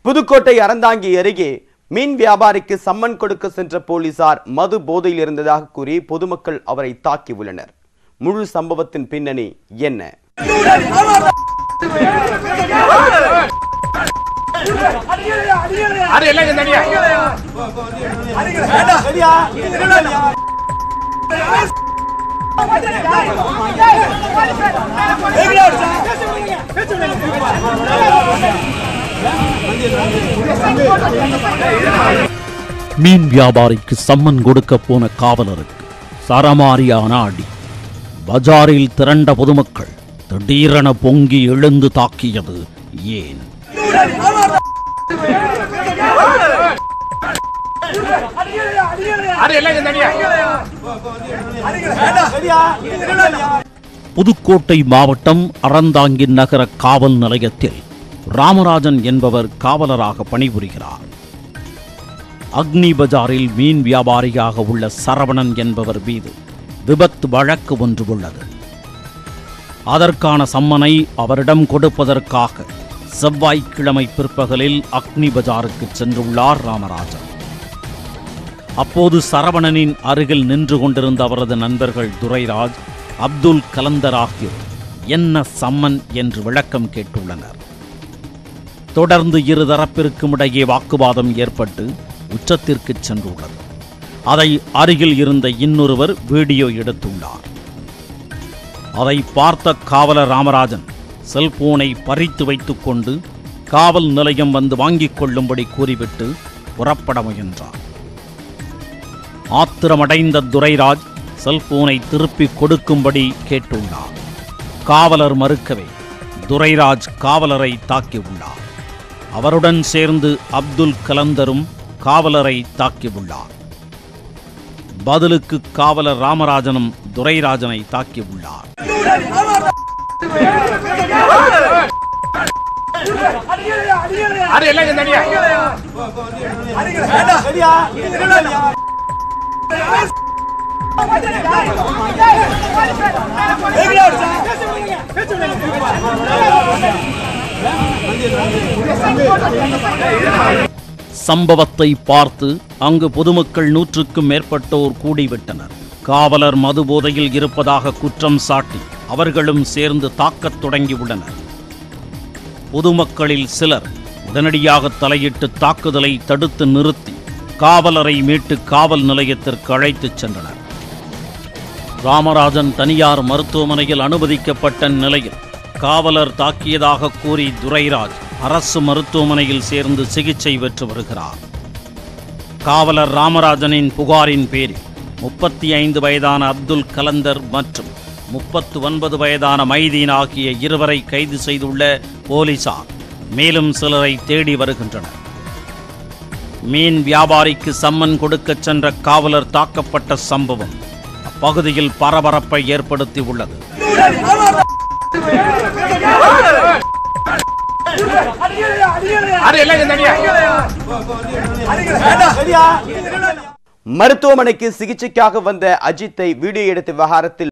புதுக்கோட்டை அறந்தாங்கி அருகே மீன் வியாபாரிக்கு சம்மன் கொடுக்க சென்ற போலீசார் மது போதையில் இருந்ததாக கூறி பொதுமக்கள் அவரை தாக்கி உள்ளனர் முழு சம்பவத்தின் பின்னணி என்ன அது எல்லாம் இங்க தனியா மீன் வியாபாரிக்கு சம்மன் கொடுக்க போன காவலருக்கு சரமாரியான அடி பஜாரில் திரண்ட பொதுமக்கள் திடீரென பொங்கி எழுந்து தாக்கியது ஏன் அது எல்லாம் இங்க தனியா புதுக்கோட்டை மாவட்டம் அறந்தாங்கி நகர காவல் நிலையத்தில் ராமராஜன் என்பவர் காவலராக பணிபுரிகிறார் அக்னி பஜாரில் மீன் வியாபாரியாக உள்ள சரவணன் என்பவர் மீது விபத்து வழக்கு ஒன்று உள்ளது அதற்கான சம்மனை அவரிடம் கொடுப்பதற்காக செவ்வாய்க்கிழமை பிற்பகலில் அக்னி பஜாருக்கு சென்றுள்ளார் ராமராஜன் அப்போது சரவணனின் அருகில் நின்று கொண்டிருந்த அவரது நண்பர்கள் துரைராஜ் அப்துல் கலந்தர் ஆகியோர் என்ன சம்மன் என்று விளக்கம் கேட்டுள்ளனர் தொடர்ந்து இரு தரப்பிற்கும் இடையே வாக்குவாதம் ஏற்பட்டு உச்சத்திற்கு சென்றுள்ளது அதை அருகில் இருந்த இன்னொருவர் வீடியோ எடுத்துள்ளார் அதை பார்த்த காவலர் ராமராஜன் செல்போனை பறித்து வைத்துக்கொண்டு காவல் நிலையம் வந்து வாங்கிக் கொள்ளும்படி கூறிவிட்டு புறப்பட முயன்றார் ஆத்திரமடைந்த துரைராஜ் செல்போனை திருப்பிக் கொடுக்கும்படி கேட்டுள்ளார் காவலர் மறுக்கவே துரைராஜ் காவலரை தாக்கியுள்ளார் அவருடன் சேர்ந்து அப்துல் கலந்தரும் காவலரை தாக்கியுள்ளார் பதிலுக்கு காவலர் ராமராஜனும் துரைராஜனை தாக்கியுள்ளார் அது எல்லாம் இங்க தனியா சம்பவத்தை பார்த்து அங்கு பொதுமக்கள் நூற்றுக்கும் மேற்பட்டோர் கூடிவிட்டனர் காவலர் மது போதையில் இருப்பதாக குற்றம் சாட்டி அவர்களும் சேர்ந்து தாக்கத் தொடங்கியுள்ளனர் பொதுமக்களில் சிலர் உடனடியாக தலையிட்டு தாக்குதலை தடுத்து நிறுத்தி காவலரை மீட்டு காவல் நிலையத்திற்கு அழைத்துச் சென்றனர் ராமராஜன் தனியார் மருத்துவமனையில் அனுமதிக்கப்பட்ட நிலையில் காவலர் தாக்கியதாக கூறி துரைராஜ் அரசு மருத்துவமனையில் சேர்ந்து சிகிச்சை பெற்று வருகிறார் காவலர் ராமராஜனின் புகாரின் பேரில் முப்பத்தி ஐந்து வயதான அப்துல் கலந்தர் மற்றும் முப்பத்து ஒன்பது வயதான மைதீன் ஆகிய இருவரை கைது செய்துள்ள போலீசார் மேலும் சிலரை தேடி வருகின்றனர் மீன் வியாபாரிக்கு சம்மன் கொடுக்கச் சென்ற காவலர் தாக்கப்பட்ட சம்பவம் அப்பகுதியில் பரபரப்பை ஏற்படுத்தி உள்ளது அது எல்லாம் இங்க தனியா மருத்துவமனைக்கு சிகிச்சைக்காக வந்த அஜித்தை வீடியோ எடுத்த விவகாரத்தில்